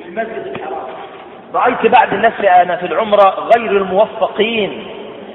في المسجد الحرام رأيت بعض الناس أنا في العمرة غير الموفقين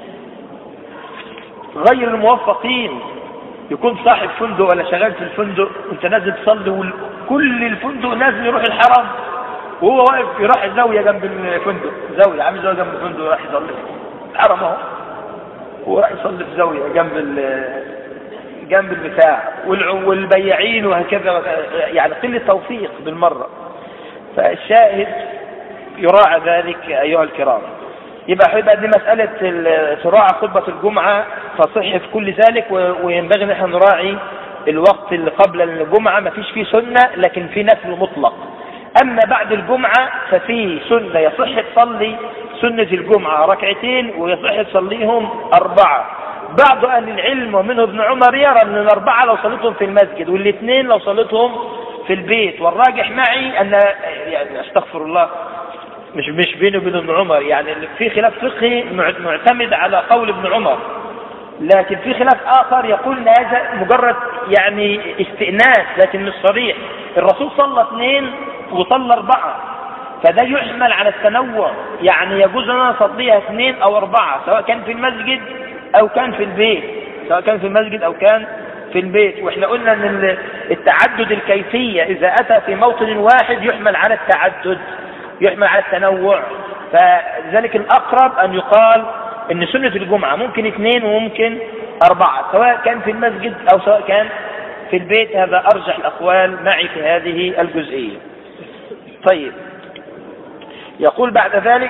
غير الموفقين يكون صاحب فندق ولا شغال في الفندق وانت نازل تصلي وكل الفندق نازل يروح الحرام وهو واقف يروح الزاويه جنب الفندق زاويه عامل زاويه جنب الفندق وراح يصلي الحرم اهو وراح يصلي في زاويه جنب جنب البتاع والبياعين وهكذا يعني قله توفيق بالمره فالشاهد يراعى ذلك ايها الكرام يبقى هيبقى دي مسألة تراعى خطبة الجمعة تصح في كل ذلك وينبغي ان احنا نراعي الوقت اللي قبل الجمعة ما فيش فيه سنة لكن في نفل مطلق أما بعد الجمعة ففي سنة يصح تصلي سنة الجمعة ركعتين ويصح تصليهم أربعة بعض أهل العلم ومنه ابن عمر يرى أن الأربعة لو صليتهم في المسجد والاثنين لو صليتهم في البيت والراجح معي أن يعني أستغفر الله مش مش بيني وبين ابن عمر يعني في خلاف فقهي معتمد على قول ابن عمر لكن في خلاف آخر يقول ان هذا مجرد يعني استئناس لكن مش صريح الرسول صلى اثنين وصلى أربعة فده يحمل على التنوع يعني يجوز أن أصليها اثنين أو أربعة سواء كان في المسجد أو كان في البيت سواء كان في المسجد أو كان في البيت واحنا قلنا ان التعدد الكيفية اذا اتى في موطن واحد يحمل على التعدد يحمل على التنوع فذلك الأقرب أن يقال أن سنة الجمعة ممكن اثنين وممكن أربعة سواء كان في المسجد أو سواء كان في البيت هذا أرجح الأقوال معي في هذه الجزئية طيب يقول بعد ذلك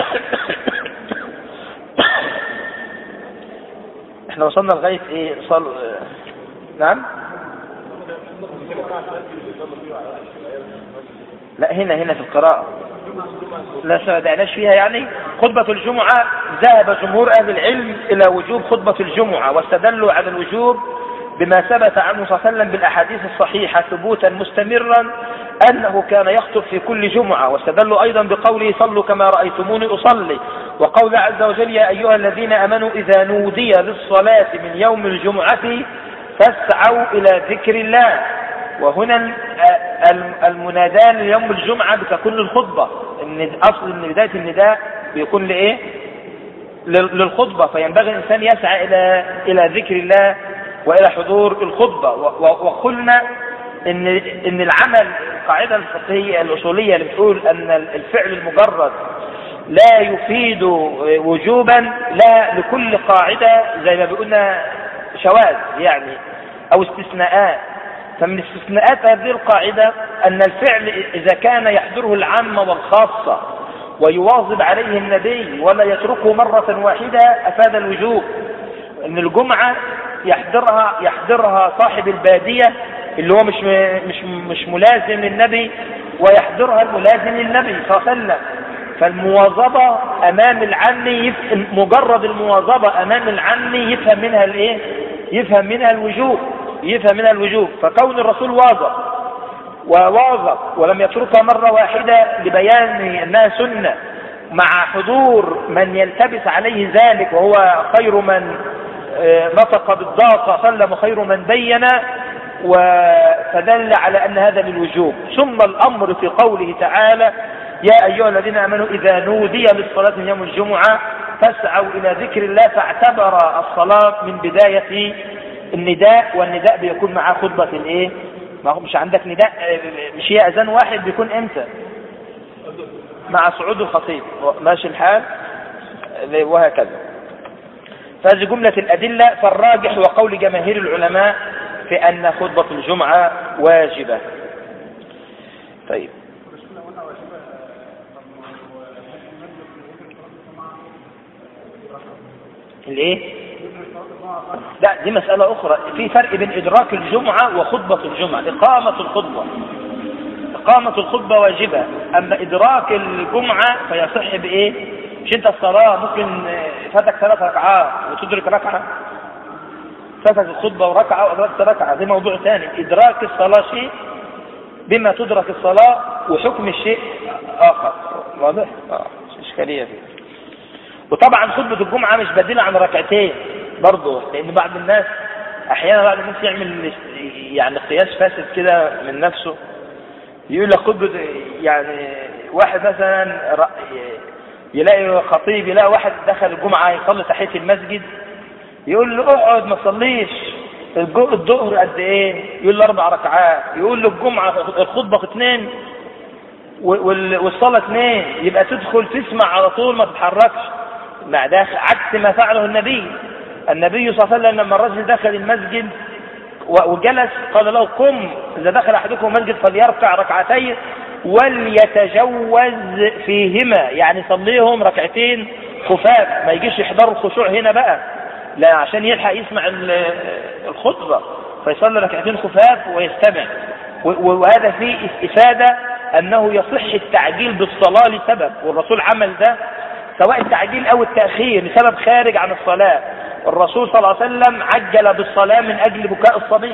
احنا وصلنا لغاية ايه صل نعم لا هنا هنا في القراءة لا سمعناش فيها يعني خطبة الجمعة ذهب جمهور أهل العلم إلى وجوب خطبة الجمعة واستدلوا على الوجوب بما ثبت عنه صلى الله عليه وسلم بالأحاديث الصحيحة ثبوتا مستمرا أنه كان يخطب في كل جمعة واستدلوا أيضا بقوله صلوا كما رأيتموني أصلي وقول عز وجل يا أيها الذين أمنوا إذا نودي للصلاة من يوم الجمعة فاسعوا إلى ذكر الله وهنا المناداة ليوم الجمعة بتكون للخطبة ان اصل ان بداية النداء بيكون لايه للخطبة فينبغي الانسان يسعى الى الى ذكر الله والى حضور الخطبة وقلنا ان ان العمل القاعدة الفقهية الاصولية اللي بتقول ان الفعل المجرد لا يفيد وجوبا لا لكل قاعدة زي ما بيقولنا شواذ يعني او استثناءات فمن استثناءات هذه القاعدة أن الفعل إذا كان يحضره العامة والخاصة ويواظب عليه النبي ولا يتركه مرة واحدة أفاد الوجوب أن الجمعة يحضرها يحضرها صاحب البادية اللي هو مش مش مش ملازم للنبي ويحضرها الملازم للنبي صلى الله عليه وسلم فالمواظبة أمام العم مجرد المواظبة أمام العم يفهم منها الإيه؟ يفهم منها الوجوب يفهم منها الوجوب فكون الرسول واظب وواظب ولم يتركها مرة واحدة لبيان أنها سنة مع حضور من يلتبس عليه ذلك وهو خير من نطق بالضاء صلى الله عليه وسلم وخير من بين فدل على أن هذا للوجوب ثم الأمر في قوله تعالى يا أيها الذين آمنوا إذا نودي للصلاة من يوم الجمعة فاسعوا إلى ذكر الله فاعتبر الصلاة من بداية النداء والنداء بيكون معاه خطبة الايه ما هو مش عندك نداء مش هي اذان واحد بيكون امتى مع صعود الخطيب ماشي الحال وهكذا فهذه جملة الأدلة فالراجح وقول جماهير العلماء في أن خطبة الجمعة واجبة طيب الايه لا دي مسألة أخرى في فرق بين إدراك الجمعة وخطبة الجمعة إقامة الخطبة إقامة الخطبة واجبة أما إدراك الجمعة فيصح بإيه مش أنت الصلاة ممكن فاتك ثلاث ركعات وتدرك ركعة فاتك الخطبة وركعة وأدركت ركعة ده موضوع ثاني إدراك الصلاة شيء بما تدرك الصلاة وحكم الشيء آخر واضح؟ آه إشكالية فيه وطبعا خطبة الجمعة مش بديلة عن ركعتين برضه لان بعض الناس احيانا بعض الناس يعمل يعني قياس فاسد كده من نفسه يقول لك خطبة يعني واحد مثلا يلاقي خطيب يلاقي واحد دخل الجمعة يصلي تحية المسجد يقول له اقعد ما تصليش الظهر قد ايه يقول له اربع ركعات يقول له الجمعة الخطبة اثنين والصلاة اثنين يبقى تدخل تسمع على طول ما تتحركش مع ده عكس ما فعله النبي النبي صلى الله عليه وسلم لما الرجل دخل المسجد وجلس قال له قم إذا دخل أحدكم المسجد فليركع ركعتين وليتجوز فيهما يعني صليهم ركعتين خفاف ما يجيش يحضر الخشوع هنا بقى لا عشان يلحق يسمع الخطبة فيصلي ركعتين خفاف ويستمع وهذا فيه إفادة أنه يصح التعجيل بالصلاة لسبب والرسول عمل ده سواء التعجيل أو التأخير لسبب خارج عن الصلاة الرسول صلى الله عليه وسلم عجل بالصلاة من أجل بكاء الصبي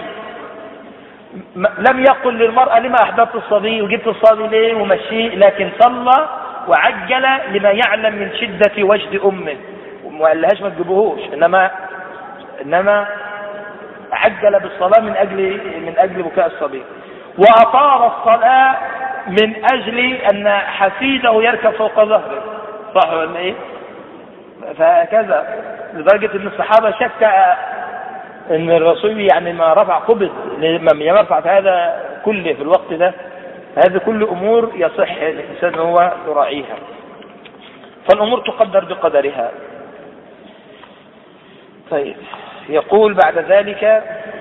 لم يقل للمرأة لما أحببت الصبي وجبت الصبي ليه ومشيه لكن صلى وعجل لما يعلم من شدة وجد أمه وما قالهاش ما تجيبوهوش إنما إنما عجل بالصلاة من أجل من أجل بكاء الصبي وأطار الصلاة من أجل أن حفيده يركب فوق ظهره صح ولا إيه؟ فهكذا لدرجة أن الصحابة شك أن الرسول يعني ما رفع قبض لما يرفع في هذا كله في الوقت ده هذه كل أمور يصح الإنسان هو يراعيها فالأمور تقدر بقدرها طيب يقول بعد ذلك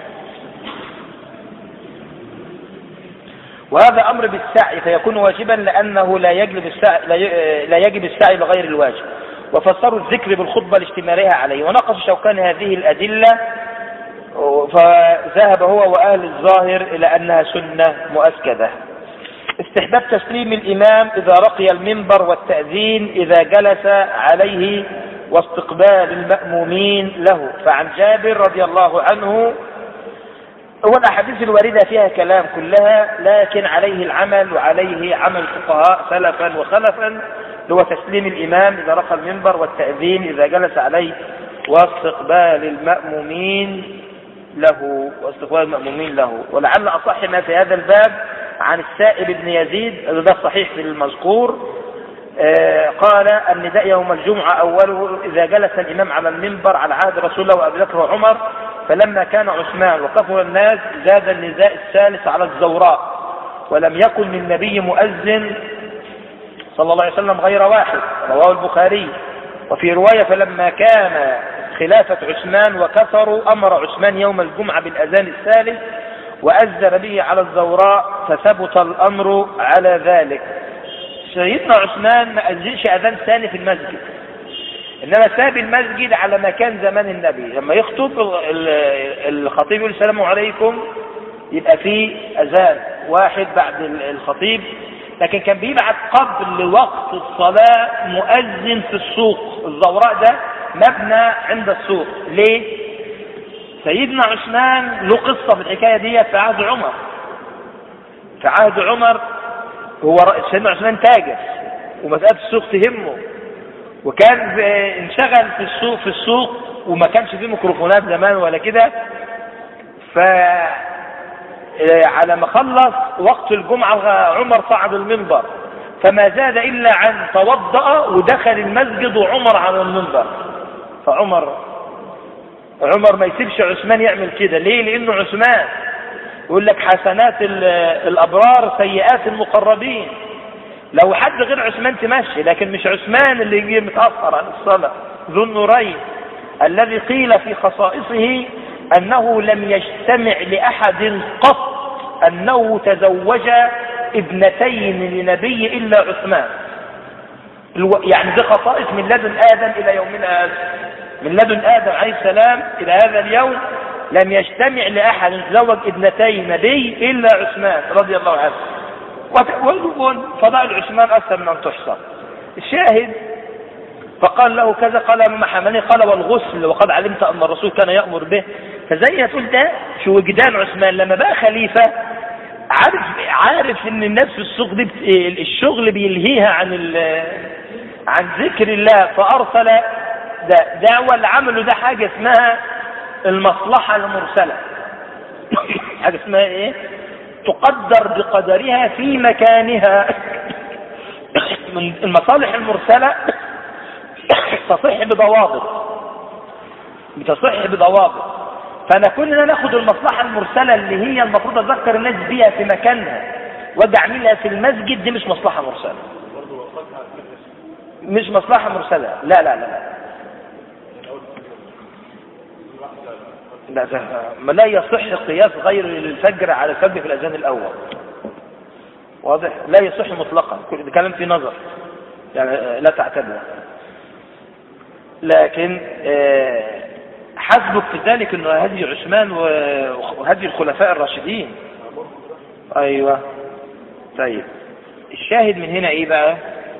وهذا أمر بالسعي فيكون واجبا لأنه لا يجب السعي لا يجب السعي لغير الواجب وفسروا الذكر بالخطبة لاشتمالها عليه ونقص شوكان هذه الأدلة فذهب هو وأهل الظاهر إلى أنها سنة مؤكدة استحباب تسليم الإمام إذا رقي المنبر والتأذين إذا جلس عليه واستقبال المأمومين له فعن جابر رضي الله عنه هو الأحاديث الواردة فيها كلام كلها لكن عليه العمل وعليه عمل الفقهاء سلفا وخلفا هو تسليم الإمام إذا رقى المنبر والتأذين إذا جلس عليه واستقبال المأمومين له واستقبال المأمومين له ولعل أصح ما في هذا الباب عن السائب بن يزيد ده صحيح في المذكور آه قال النداء يوم الجمعة أوله إذا جلس الإمام على المنبر على عهد رسول الله وأبي بكر وعمر فلما كان عثمان وكفر الناس زاد النداء الثالث على الزوراء ولم يكن للنبي مؤذن صلى الله عليه وسلم غير واحد رواه البخاري وفي رواية فلما كان خلافة عثمان وكثروا أمر عثمان يوم الجمعة بالأذان الثالث وأذن به على الزوراء فثبت الأمر على ذلك سيدنا عثمان ما أذنش أذان ثاني في المسجد إنما ساب المسجد على مكان زمان النبي لما يخطب الخطيب يقول السلام عليكم يبقى في أذان واحد بعد الخطيب لكن كان بيبعت قبل وقت الصلاة مؤذن في السوق الزوراء ده مبنى عند السوق ليه سيدنا عثمان له قصة في الحكاية دي في عهد عمر في عهد عمر هو سيدنا عثمان تاجر ومسألة السوق تهمه وكان انشغل في السوق في السوق وما كانش فيه ميكروفونات زمان ولا كده ف على ما خلص وقت الجمعة عمر صعد المنبر فما زاد إلا عن توضأ ودخل المسجد وعمر على المنبر فعمر عمر ما يسيبش عثمان يعمل كده ليه لأنه عثمان يقول لك حسنات الأبرار سيئات المقربين لو حد غير عثمان تمشي لكن مش عثمان اللي يجي متأخر عن الصلاة ذو النورين الذي قيل في خصائصه أنه لم يجتمع لأحد قط أنه تزوج ابنتين لنبي إلا عثمان يعني دي خصائص من لدن آدم إلى يومنا هذا من لدن آدم عليه السلام إلى هذا اليوم لم يجتمع لأحد تزوج ابنتي نبي إلا عثمان رضي الله عنه فضائل عثمان أكثر من أن تحصى الشاهد فقال له كذا قال ما حملني قال والغسل وقد علمت أن الرسول كان يأمر به فزي تقول ده في وجدان عثمان لما بقى خليفة عارف عارف ان الناس في السوق دي الشغل بيلهيها عن عن ذكر الله فارسل ده ده اللي عمله ده حاجه اسمها المصلحه المرسله حاجه اسمها ايه تقدر بقدرها في مكانها من المصالح المرسلة تصح بضوابط بتصح بضوابط فانا كنا ناخد المصلحة المرسلة اللي هي المفروض اذكر الناس بيها في مكانها واجي اعملها في المسجد دي مش مصلحة مرسلة مش مصلحة مرسلة لا لا لا لا ده ما لا يصح قياس غير الفجر على الفجر في الاذان الاول واضح لا يصح مطلقا كل كلام في نظر يعني لا تعتبر لكن آه، حسبك في ذلك انه هدي عثمان وهدي الخلفاء الراشدين ايوه طيب الشاهد من هنا ايه بقى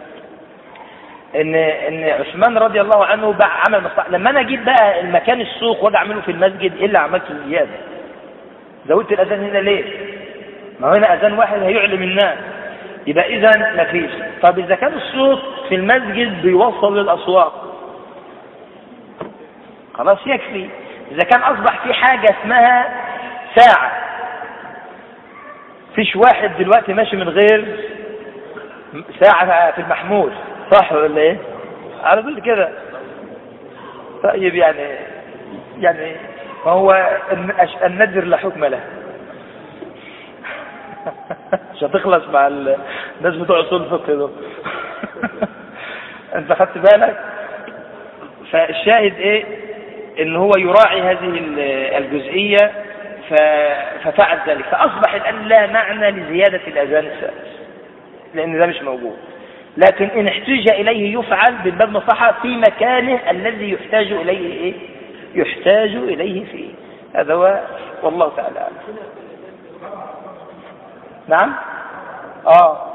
ان ان عثمان رضي الله عنه بقى عمل مصلحه لما انا جيت بقى المكان السوق واجي اعمله في المسجد ايه اللي عملته زياده زودت الاذان هنا ليه ما هو هنا اذان واحد هيعلم الناس يبقى اذا ما فيش طب اذا كان الصوت في المسجد بيوصل للاسواق خلاص يكفي اذا كان اصبح في حاجه اسمها ساعه فيش واحد دلوقتي ماشي من غير ساعه في المحمول صح ولا ايه على طول كده طيب يعني يعني ما هو النذر لا حكم له مش هتخلص مع الناس بتوع اصول الفقه دول انت خدت بالك فالشاهد ايه ان هو يراعي هذه الجزئية ففعل ذلك فاصبح الان لا معنى لزيادة الاذان السادس لان ده مش موجود لكن إن احتج إليه يفعل بالباب مصلحة في مكانه الذي يحتاج إليه إيه؟ يحتاج إليه فيه هذا هو والله تعالى أعلم نعم آه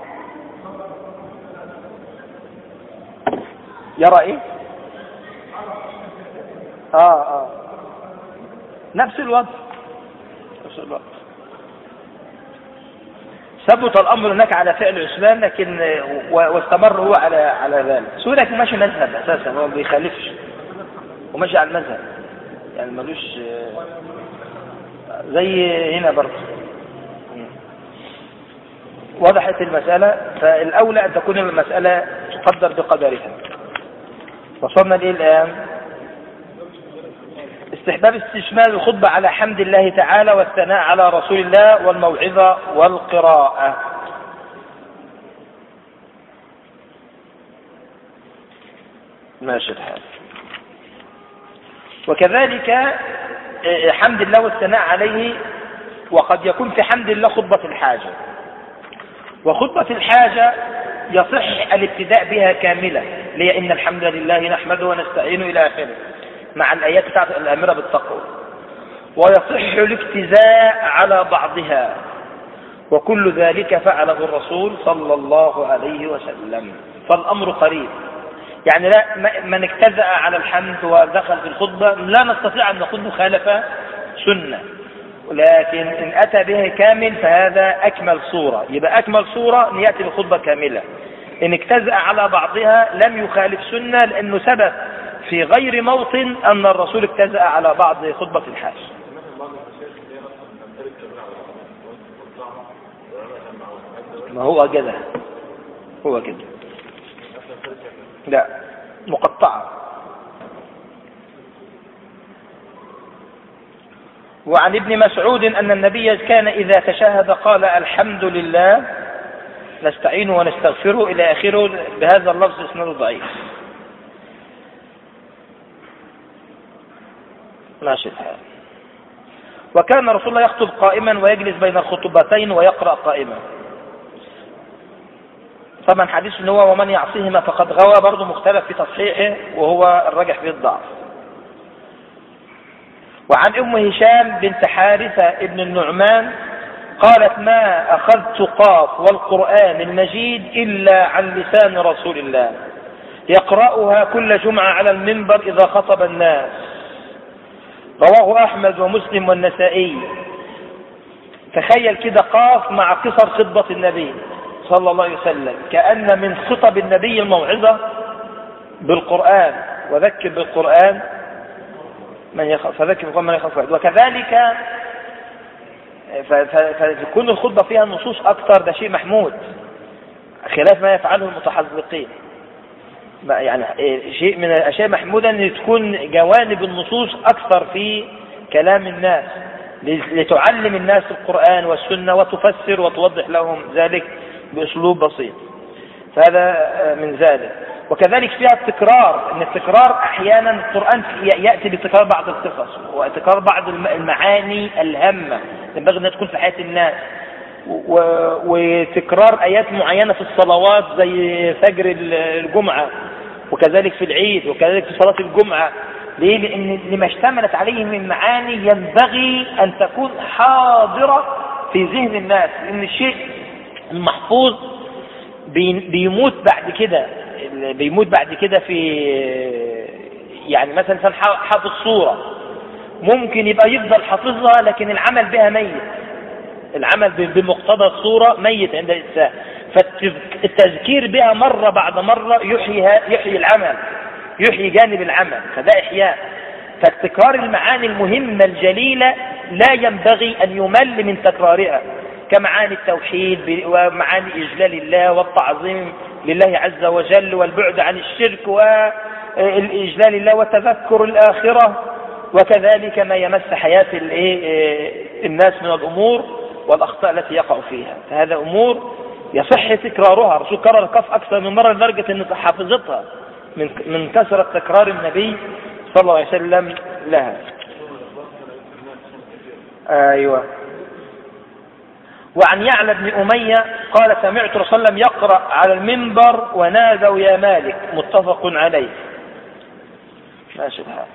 يرى إيه آه آه نفس الوضع نفس الوضع ثبت الامر هناك على فعل عثمان لكن واستمر هو على على ذلك سوريا ماشي مذهب اساسا هو ما بيخالفش وماشي على المذهب يعني ملوش زي هنا برضه وضحت المسألة فالأولى أن تكون المسألة تقدر بقدرها وصلنا ليه الآن استحباب استشمال الخطبة على حمد الله تعالى والثناء على رسول الله والموعظة والقراءة ماشي الحال وكذلك آه، حمد الله والثناء عليه وقد يكون في حمد الله خطبة الحاجة وخطبة الحاجة يصح الابتداء بها كاملة لأن إن الحمد لله نحمده ونستعين إلى آخره مع الآيات بتاعت الأمرة بالتقوى ويصح الاجتزاء على بعضها وكل ذلك فعله الرسول صلى الله عليه وسلم فالأمر قريب يعني لا من اجتزأ على الحمد ودخل في الخطبة لا نستطيع أن نقول مخالفة سنة لكن إن أتى به كامل فهذا أكمل صورة يبقى أكمل صورة أن يأتي الخطبة كاملة إن اجتزأ على بعضها لم يخالف سنة لأنه ثبت في غير موطن أن الرسول اجتزأ على بعض خطبة الحاج ما هو كده هو كده لا مقطعة وعن ابن مسعود أن النبي كان إذا تشهد قال الحمد لله نستعين ونستغفره إلى آخره بهذا اللفظ اسناده ضعيف ماشي الحال وكان رسول الله يخطب قائما ويجلس بين الخطبتين ويقرأ قائما طبعا حديث ان هو ومن يعصيهما فقد غوى برضه مختلف في تصحيحه وهو الراجح فيه الضعف وعن ام هشام بنت حارثة ابن النعمان قالت ما اخذت قاف والقرآن المجيد الا عن لسان رسول الله يقرأها كل جمعة على المنبر اذا خطب الناس رواه أحمد ومسلم والنسائي تخيل كده قاف مع قصر خطبة النبي صلى الله عليه وسلم كأن من خطب النبي الموعظة بالقرآن وذكر بالقرآن من يخاف فذكر بالقرآن من يخاف وكذلك فتكون الخطبة فيها نصوص أكثر ده شيء محمود خلاف ما يفعله المتحذقين يعني شيء من الأشياء محمودة أن تكون جوانب النصوص أكثر في كلام الناس لتعلم الناس القرآن والسنة وتفسر وتوضح لهم ذلك بأسلوب بسيط فهذا من ذلك وكذلك فيها التكرار ان التكرار احيانا القرآن يأتي بتكرار بعض القصص وتكرار بعض المعاني الهامة ينبغي انها تكون في حياة الناس وتكرار ايات معينة في الصلوات زي فجر الجمعة وكذلك في العيد وكذلك في صلاة الجمعة ليه؟ لأن لما اشتملت عليه من معاني ينبغي أن تكون حاضرة في ذهن الناس لأن الشيء المحفوظ بيموت بعد كده بيموت بعد كده في يعني مثلا انسان حافظ صورة ممكن يبقى يفضل حافظها لكن العمل بها ميت العمل بمقتضى الصورة ميت عند الإنسان فالتذكير بها مرة بعد مرة يحيي, يحيي العمل يحيي جانب العمل فده إحياء فاستكرار المعاني المهمة الجليلة لا ينبغي أن يمل من تكرارها كمعاني التوحيد ومعاني إجلال الله والتعظيم لله عز وجل والبعد عن الشرك والإجلال الله وتذكر الآخرة وكذلك ما يمس حياة الناس من الأمور والأخطاء التي يقع فيها فهذا أمور يصح تكرارها الرسول كرر الكف أكثر من مرة لدرجة أن حافظتها من من كثرة تكرار النبي صلى الله عليه وسلم لها أيوة وعن يعلى بن أمية قال سمعت رسول الله يقرأ على المنبر ونادوا يا مالك متفق عليه ماشي الحال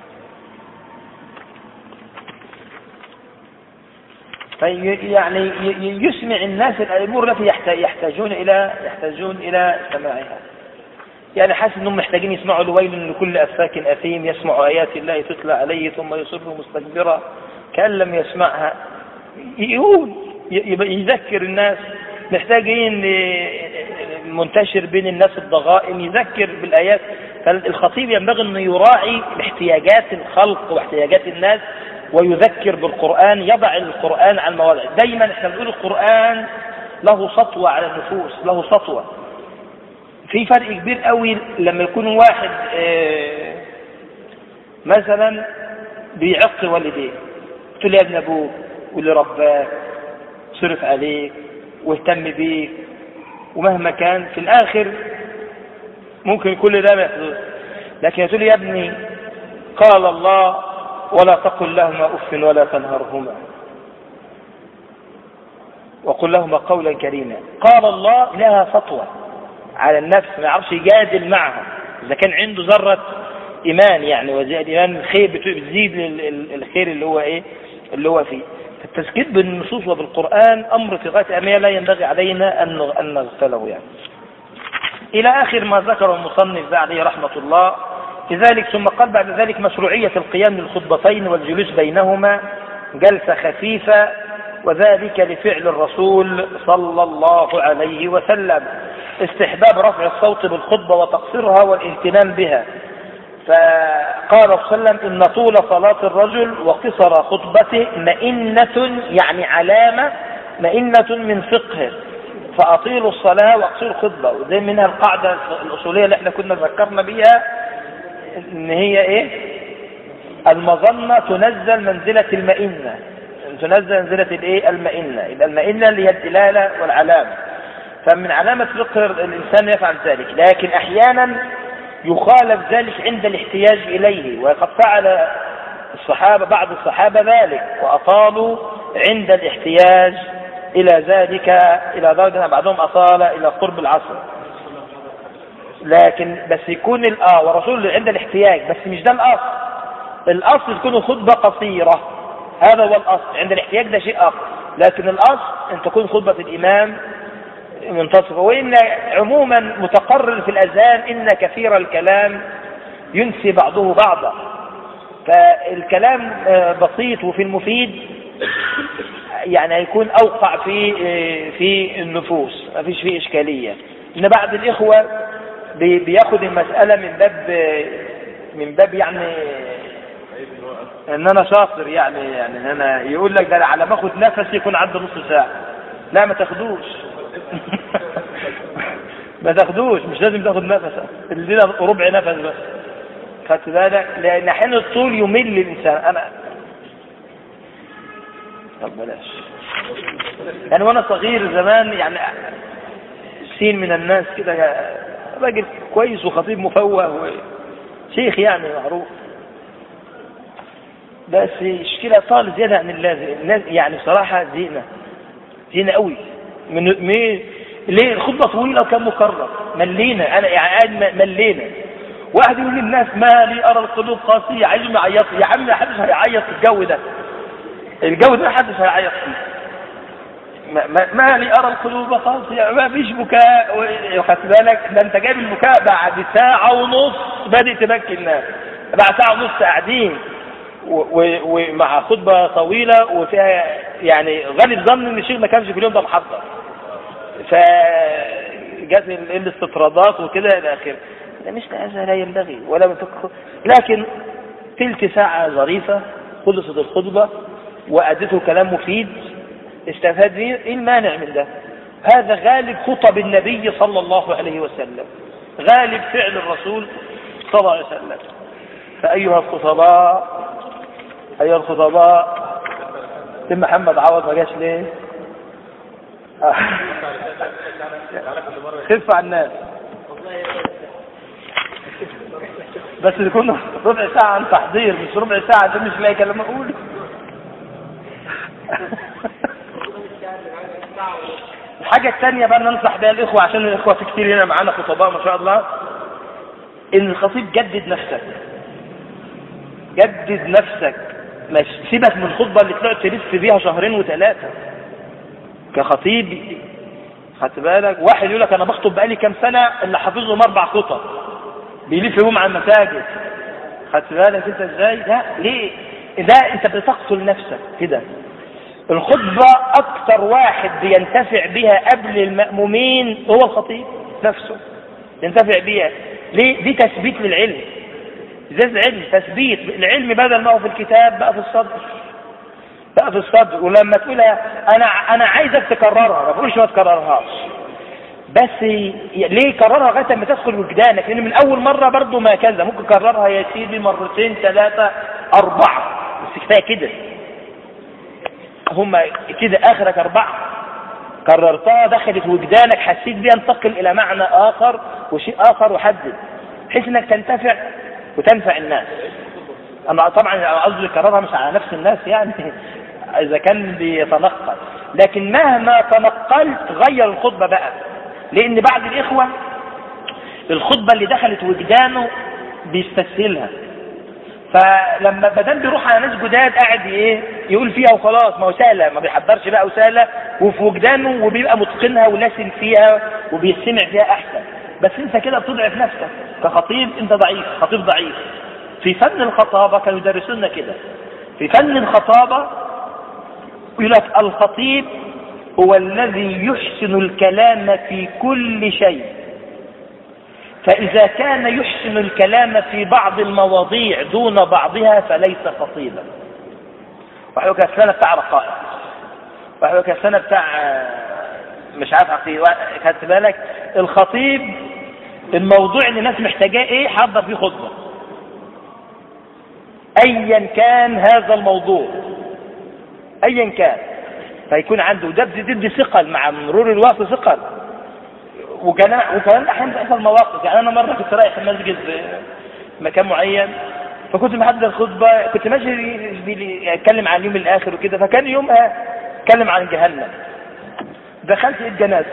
يعني يسمع الناس الامور التي يحتاجون الى يحتاجون الى سماعها يعني حاسس انهم محتاجين يسمعوا الويل لكل افاك اثيم يسمع ايات الله تتلى عليه ثم يصر مستكبرا كان لم يسمعها يقول يذكر الناس محتاجين منتشر بين الناس الضغائن يذكر بالايات فالخطيب ينبغي انه يراعي احتياجات الخلق واحتياجات الناس ويذكر بالقرآن يضع القرآن على المواضع دايما احنا بنقول القرآن له سطوة على النفوس له سطوة في فرق كبير قوي لما يكون واحد اه مثلا بيعق والديه قلت له يا ابن ابوك واللي رباك صرف عليك واهتم بيك ومهما كان في الاخر ممكن كل ده ما يحدث لكن يقول يا ابني قال الله ولا تقل لهما اف ولا تنهرهما وقل لهما قولا كريما قال الله لها سطوه على النفس ما يعرفش يجادل معها اذا كان عنده ذره ايمان يعني وزيادة ايمان الخير بتزيد الخير اللي هو ايه اللي هو فيه التذكير بالنصوص وبالقرآن أمر في غاية أهمية لا ينبغي علينا أن نغفله يعني إلى آخر ما ذكر المصنف بعده رحمة الله لذلك ثم قال بعد ذلك مشروعية القيام للخطبتين والجلوس بينهما جلسة خفيفة وذلك لفعل الرسول صلى الله عليه وسلم استحباب رفع الصوت بالخطبة وتقصيرها والامتنان بها فقال صلى الله عليه وسلم إن طول صلاة الرجل وقصر خطبته مئنة يعني علامة مئنة من فقهه فأطيلوا الصلاة وأقصروا الخطبة وده منها القاعدة الأصولية اللي احنا كنا ذكرنا بيها إن هي إيه؟ المظنة تنزل منزلة المئنة تنزل منزلة الإيه؟ المئنة يبقى المئنة اللي هي الدلالة والعلامة فمن علامة فقه الإنسان يفعل ذلك لكن أحيانا يخالف ذلك عند الاحتياج إليه وقد فعل الصحابة بعض الصحابة ذلك وأطالوا عند الاحتياج إلى ذلك إلى درجة بعضهم أطال إلى قرب العصر لكن بس يكون الآ ورسول عند الاحتياج بس مش ده الأصل الأصل تكون خطبة قصيرة هذا هو الأصل عند الاحتياج ده شيء آخر لكن الأصل أن تكون خطبة الإمام منتصفة وإن عموما متقرر في الأذهان إن كثير الكلام ينسي بعضه بعضا فالكلام بسيط وفي المفيد يعني هيكون أوقع في في النفوس ما فيش فيه إشكالية إن بعض الإخوة بياخد المسألة من باب من باب يعني ان انا شاطر يعني يعني انا يقول لك ده على ما اخد نفس يكون عدى نص ساعه لا ما تاخدوش ما تاخدوش مش لازم تاخد نفس ادينا ربع نفس بس خدت بالك لان احيانا الطول يمل الانسان انا طب بلاش يعني وانا صغير زمان يعني سين من الناس كده راجل كويس وخطيب مفوه وشيخ يعني معروف بس مشكلة طال زيادة عن اللازم الناس يعني بصراحة زينة زينة قوي من مين ليه الخطبة طويلة وكان مكرر ملينا انا يعني ملينا واحد يقول للناس ما لي ارى القلوب قاسية عايز يعيط يا عم ما حدش هيعيط في الجو ده الجو ده ما حدش هيعيط فيه ما, ما, ما لي ارى القلوب قاسية ما فيش بكاء خدت بالك ده انت جايب البكاء بعد ساعة ونص بادئ تبكي الناس بعد ساعة ونص قاعدين ومع خطبة طويلة وفيها يعني غالب ظن ان الشيخ ما كانش في اليوم ده محضر فجت الاستطرادات وكده الى اخره ده مثل هذا لا ينبغي ولا بفكر لكن تلك ساعة ظريفة خلصت الخطبة وأدته كلام مفيد استفاد فيه ايه المانع من ده هذا غالب خطب النبي صلى الله عليه وسلم غالب فعل الرسول صلى الله عليه وسلم فأيها الخطباء أيها الخطباء سيد محمد عوض ما جاش ليه؟ خف على الناس بس يكون ربع ساعة عن تحضير مش ربع ساعة عشان مش لاقي كلام أقوله الحاجة الثانية بقى ننصح بها الإخوة عشان الإخوة في كتير هنا معانا خطباء ما شاء الله إن الخطيب جدد نفسك جدد نفسك مش سيبك من الخطبة اللي طلعت تلف بيها شهرين وثلاثة كخطيب خدت بالك واحد يقول لك انا بخطب بقالي كام سنة اللي حافظهم اربع خطب بيلف بيهم على المساجد خدت بالك انت ازاي لا ليه ده انت بتقتل نفسك كده الخطبة اكتر واحد بينتفع بها قبل المأمومين هو الخطيب نفسه ينتفع بيها ليه دي تثبيت للعلم زي العلم تثبيت العلم بدل ما هو في الكتاب بقى في الصدر بقى في الصدر ولما تقولها انا انا عايزك تكررها ما بقولش ما تكررهاش بس ليه كررها لغايه ما تدخل وجدانك لان من اول مره برضه ما كذا ممكن كررها يا سيدي مرتين ثلاثه اربعه بس كفايه كده هم كده اخرك اربعه كررتها دخلت وجدانك حسيت بيها انتقل الى معنى اخر وشيء اخر وحدد بحيث انك تنتفع وتنفع الناس انا طبعا قصدي كررها مش على نفس الناس يعني اذا كان بيتنقل لكن مهما تنقلت غير الخطبه بقى لان بعض الاخوه الخطبه اللي دخلت وجدانه بيستسهلها فلما بدل بيروح على ناس جداد قاعد ايه يقول فيها وخلاص ما هو سهله ما بيحضرش بقى وسهله وفي وجدانه وبيبقى متقنها ولاسن فيها وبيستمع فيها احسن بس انت كده بتضعف نفسك كخطيب انت ضعيف خطيب ضعيف في فن الخطابه كانوا يدرسونا كده في فن الخطابه يقول لك الخطيب هو الذي يحسن الكلام في كل شيء فإذا كان يحسن الكلام في بعض المواضيع دون بعضها فليس خطيبا وحيوك السنة بتاع رقائق وحيوك السنة بتاع مش عارف عقيدة خدت بالك الخطيب الموضوع اللي الناس محتاجاه ايه حضر فيه خطبة ايا كان هذا الموضوع ايا كان فيكون عنده ده بتدي ثقل مع مرور الوقت ثقل وكان وكمان احيانا بتحصل مواقف يعني انا مره كنت رايح المسجد في مكان معين فكنت محضر الخطبه كنت ماشي اتكلم عن اليوم الاخر وكده فكان يومها اتكلم عن جهنم دخلت الجنازه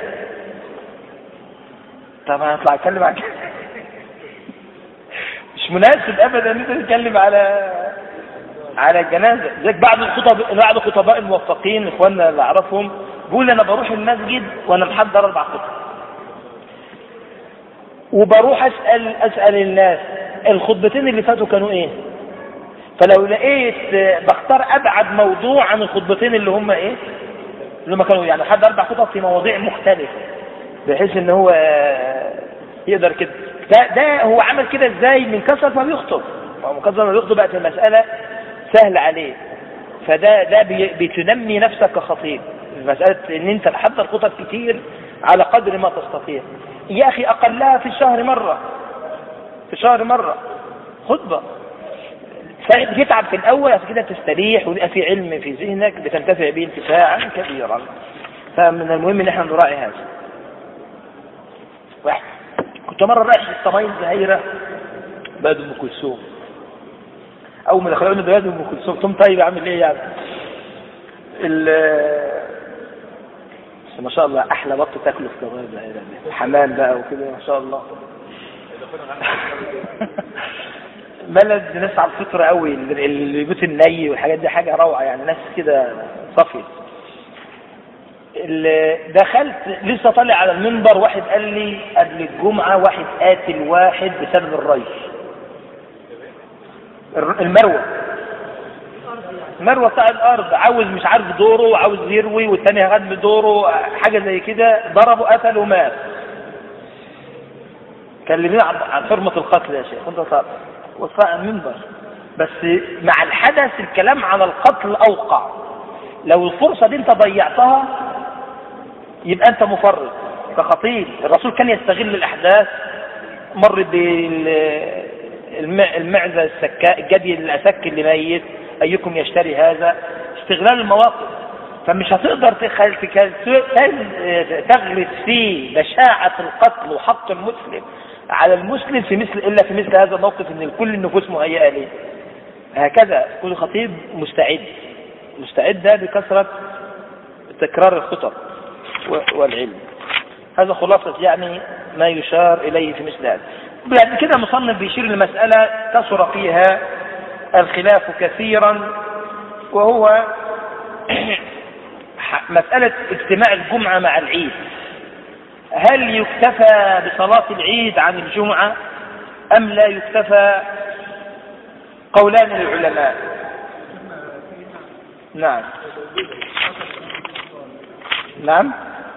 طب هطلع اتكلم عن مش مناسب ابدا ان انت تتكلم على على الجنازه زيك بعض الخطب بعض الخطباء الموفقين اخواننا اللي اعرفهم بيقول انا بروح المسجد وانا محضر اربع خطب وبروح اسال اسال الناس الخطبتين اللي فاتوا كانوا ايه فلو لقيت بختار ابعد موضوع عن الخطبتين اللي هم ايه اللي هم كانوا يعني حد اربع خطب في مواضيع مختلفه بحيث ان هو يقدر كده ده, ده هو عمل كده ازاي من كثره ما بيخطب من كثره ما بيخطب بقت المساله سهل عليه فده ده بتنمي نفسك كخطيب مسألة ان انت تحضر خطب كتير على قدر ما تستطيع يا اخي اقلها في الشهر مرة في الشهر مرة خطبة تتعب في الاول عشان كده تستريح ويبقى في علم في ذهنك بتنتفع به انتفاعا كبيرا فمن المهم ان احنا نراعي هذا واحد كنت مره رايح الصمايل زهيره بلد ام كلثوم اول ما دخلوا بلد ام كلثوم قلت طيب اعمل ايه يعني ما شاء الله احلى بط تاكله في كمان حمام بقى وكده ما شاء الله بلد ناس على الفطره قوي البيوت الني والحاجات دي حاجه روعه يعني ناس كده صافيه دخلت لسه طالع على المنبر واحد قال لي قبل الجمعه واحد قاتل واحد بسبب الري المروه مروه بتاع الارض عاوز مش عارف دوره وعاوز يروي والتاني هغد بدوره حاجه زي كده ضربه قتل ومات كلمني عن حرمه القتل يا شيخ انت صار وصاع المنبر بس مع الحدث الكلام عن القتل اوقع لو الفرصه دي انت ضيعتها يبقى انت مفرط كخطيب الرسول كان يستغل الاحداث مر بالمعزه السكاء الجدي الاسك اللي ميت أيكم يشتري هذا استغلال المواقف فمش هتقدر تغرس في بشاعة القتل وحق المسلم على المسلم في مثل إلا في مثل هذا الموقف إن كل النفوس مهيئة ليه هكذا كل خطيب مستعد مستعد بكثرة تكرار الخطب والعلم هذا خلاصة يعني ما يشار إليه في مثل هذا بعد كده مصنف بيشير لمسألة كثر فيها الخلاف كثيرا وهو مسألة اجتماع الجمعة مع العيد هل يكتفى بصلاة العيد عن الجمعة أم لا يكتفى قولان للعلماء نعم نعم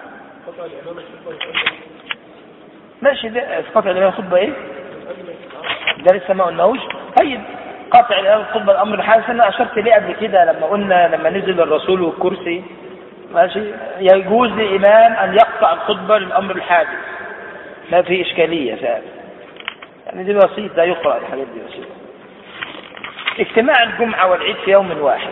ماشي ده قطع الإمام الخطبة إيه؟ ده لسه ما قلناهوش طيب قطع الآن الخطبة الأمر الحادث أنا أشرت ليه قبل كده لما قلنا لما نزل الرسول والكرسي ماشي يجوز لإمام أن يقطع الخطبة للأمر الحادث ما في إشكالية فعلا يعني دي بسيط لا يقرأ الحاجات دي بسيط اجتماع الجمعة والعيد في يوم واحد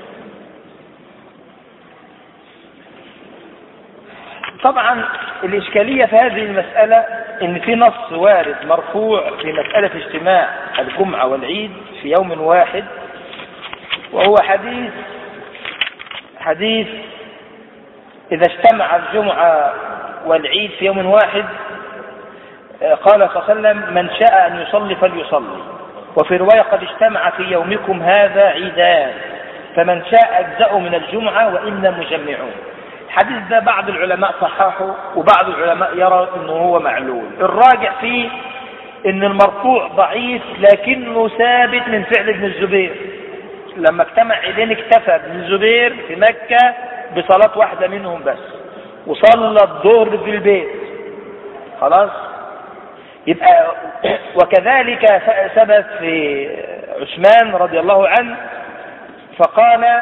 طبعا الإشكالية في هذه المسألة إن في نص وارد مرفوع في مسألة اجتماع الجمعة والعيد في يوم واحد وهو حديث حديث إذا اجتمع الجمعة والعيد في يوم واحد قال صلى الله عليه وسلم من شاء أن يصلي فليصلي وفي رواية قد اجتمع في يومكم هذا عيدان فمن شاء أجزأ من الجمعة وإنا مجمعون الحديث ده بعض العلماء صححه وبعض العلماء يرى انه هو معلول الراجع فيه ان المرفوع ضعيف لكنه ثابت من فعل ابن الزبير لما اجتمع عيدين اكتفى ابن الزبير في مكة بصلاة واحدة منهم بس وصلى الظهر في البيت خلاص يبقى وكذلك ثبت في عثمان رضي الله عنه فقال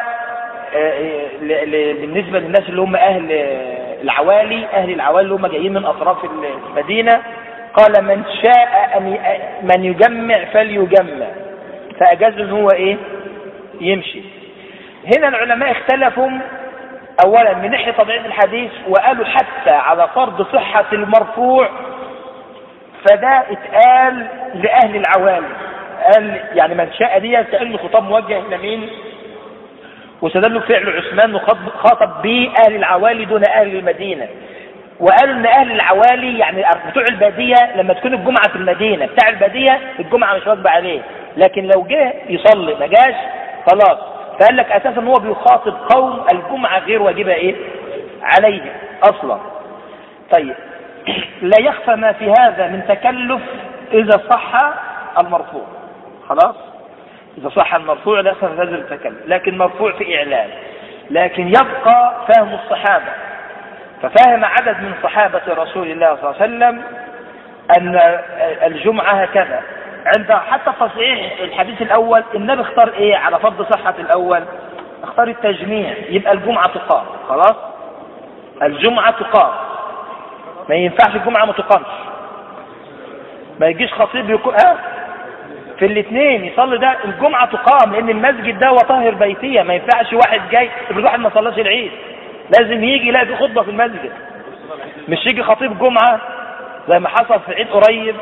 بالنسبة للناس اللي هم أهل العوالي أهل العوالي اللي هم جايين من أطراف المدينة قال من شاء أن من يجمع فليجمع فأجاز ان هو إيه يمشي هنا العلماء اختلفوا أولا من ناحية طبيعة الحديث وقالوا حتى على فرض صحة المرفوع فده اتقال لأهل العوالي قال يعني من شاء دي كأنه خطاب موجه إلى مين واستدلوا فعل عثمان خاطب به أهل العوالي دون أهل المدينة وقالوا ان اهل العوالي يعني بتوع البادية لما تكون الجمعة في المدينة بتاع البادية الجمعة مش واجبة عليه لكن لو جه يصلي ما جاش خلاص فقال لك اساسا هو بيخاطب قوم الجمعة غير واجبة ايه عليهم اصلا طيب لا يخفى ما في هذا من تكلف اذا صح المرفوع خلاص إذا صح المرفوع لا يصح هذا التكلم لكن مرفوع في إعلان لكن يبقى فهم الصحابة ففهم عدد من صحابة رسول الله صلى الله عليه وسلم أن الجمعة هكذا عند حتى تصحيح الحديث الاول النبي اختار ايه على فرض صحة الاول اختار التجميع يبقى الجمعة تقام خلاص الجمعة تقام ما ينفعش الجمعة ما تقامش ما يجيش خطيب يكون ها في الاثنين يصلي ده الجمعة تقام لان المسجد ده هو طاهر بيتية ما ينفعش واحد جاي افرض واحد ما صلاش العيد لازم يجي يلاقي في خطبة في المسجد مش يجي خطيب جمعة زي ما حصل في عيد قريب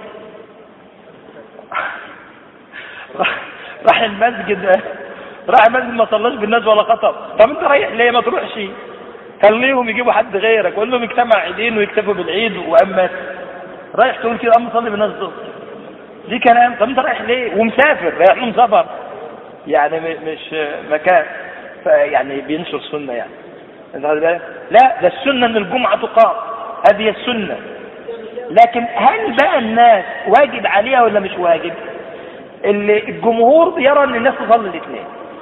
راح المسجد راح المسجد ما صلاش بالناس ولا خطب طب انت رايح ليه ما تروحش خليهم يجيبوا حد غيرك وقول لهم اجتمع عيدين ويكتفوا بالعيد واما رايح تقول كده اما صلي بالناس دول دي كلام طب انت رايح ليه ومسافر رايح لهم سفر يعني مش مكان يعني بينشر سنه يعني لا ده السنه ان الجمعه تقام هذه السنه لكن هل بقى الناس واجب عليها ولا مش واجب اللي الجمهور بيرى ان الناس تصلي الاثنين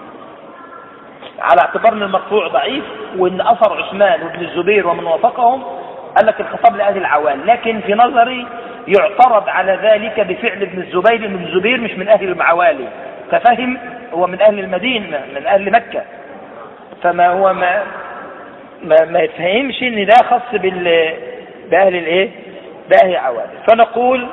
على اعتبار ان المرفوع ضعيف وان اثر عثمان وابن الزبير ومن وافقهم قال لك الخطاب لاهل العوان لكن في نظري يعترض على ذلك بفعل ابن الزبير ابن الزبير مش من اهل المعوالي ففهم هو من اهل المدينه من اهل مكه فما هو ما ما, ما يفهمش ان ده خاص بال باهل الايه باهل عوالي فنقول